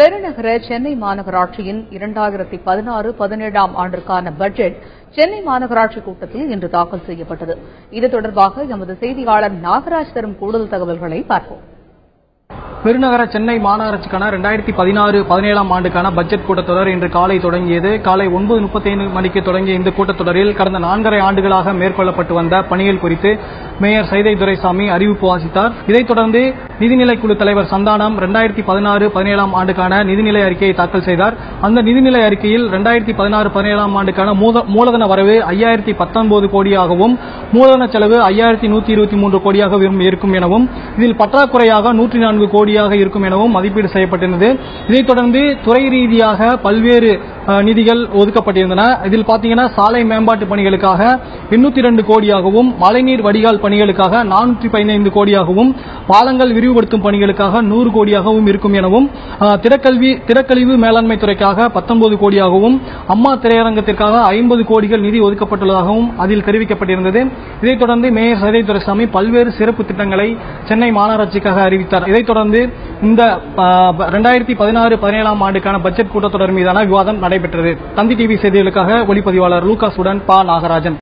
பெருநகர சென்னை மாநகராட்சியின் இரண்டாயிரத்தி பதினாறு பதினேழாம் ஆண்டிற்கான பட்ஜெட் சென்னை மாநகராட்சி கூட்டத்தில் இன்று தாக்கல் செய்யப்பட்டது இது தொடர்பாக எமது செய்தியாளர் நாகராஜ் தரும் கூடுதல் தகவல்களை பார்ப்போம் பெருநகர சென்னை மாநகராட்சிக்கான ரெண்டாயிரத்தி பதினாறு பதினேழாம் ஆண்டுக்கான பட்ஜெட் கூட்டத்தொடர் இன்று காலை தொடங்கியது காலை ஒன்பது முப்பத்தைந்து மணிக்கு தொடங்கிய இந்த கூட்டத்தொடரில் கடந்த நான்கரை ஆண்டுகளாக மேற்கொள்ளப்பட்டு வந்த பணிகள் குறித்து மேயர் சைதை துரைசாமி அறிவிப்பு வாசித்தார் இதைத் தொடர்ந்து நிதிநிலை குழு தலைவர் சந்தானம் ரெண்டாயிரத்தி பதினாறு பதினேழாம் ஆண்டுக்கான நிதிநிலை அறிக்கையை தாக்கல் செய்தார் அந்த நிதிநிலை அறிக்கையில் ரெண்டாயிரத்தி பதினாறு பதினேழாம் ஆண்டுக்கான மூத- மூலதன வரவு ஐயாயிரத்தி பத்தொன்பது கோடியாகவும் மூலதன செலவு ஐயாயிரத்தி நூத்தி இருபத்தி மூன்று கோடியாக இருக்கும் எனவும் இதில் பற்றாக்குறையாக நூற்றி நான்கு கோடியாக இருக்கும் எனவும் மதிப்பீடு செய்யப்பட்டிருந்தது இதைத் தொடர்ந்து துறை ரீதியாக பல்வேறு அஹ், நிதிகள் ஒதுக்கப்பட்டிருந்தன இதில் பாத்தீங்கன்னா சாலை மேம்பாட்டு பணிகளுக்காக எண்ணூத்தி ரெண்டு கோடியாகவும் மழைநீர் வடிகால் பணிகளுக்காக நானூற்றி பதினைந்து கோடியாகவும் பாலங்கள் விரிவுபடுத்தும் பணிகளுக்காக நூறு கோடியாகவும் இருக்கும் எனவும் அஹ், திடக்கல்வி திடக்கழிவு மேலாண்மை துறைக்காக பத்தொன்பது கோடியாகவும் அம்மா திரையரங்கத்திற்காக ஐம்பது கோடிகள் நிதி ஒதுக்கப்பட்டுள்ளதாகவும் அதில் தெரிவிக்கப்பட்டிருந்தது இதைத் தொடர்ந்து மேயர் சதை துரைசாமி பல்வேறு சிறப்பு திட்டங்களை சென்னை மாநகராட்சிக்காக அறிவித்தார் இதைத் தொடர்ந்து இந்த ரெண்டாயிரத்தி பதினாறு பதினேழாம் ஆண்டுக்கான பட்ஜெட் கூட்டத்தொடர் மீதான விவாதம் நடைபெற்றது தந்தி டிவி செய்திகளுக்காக ஒளிப்பதிவாளர் லூகாசுடன் பா நாகராஜன்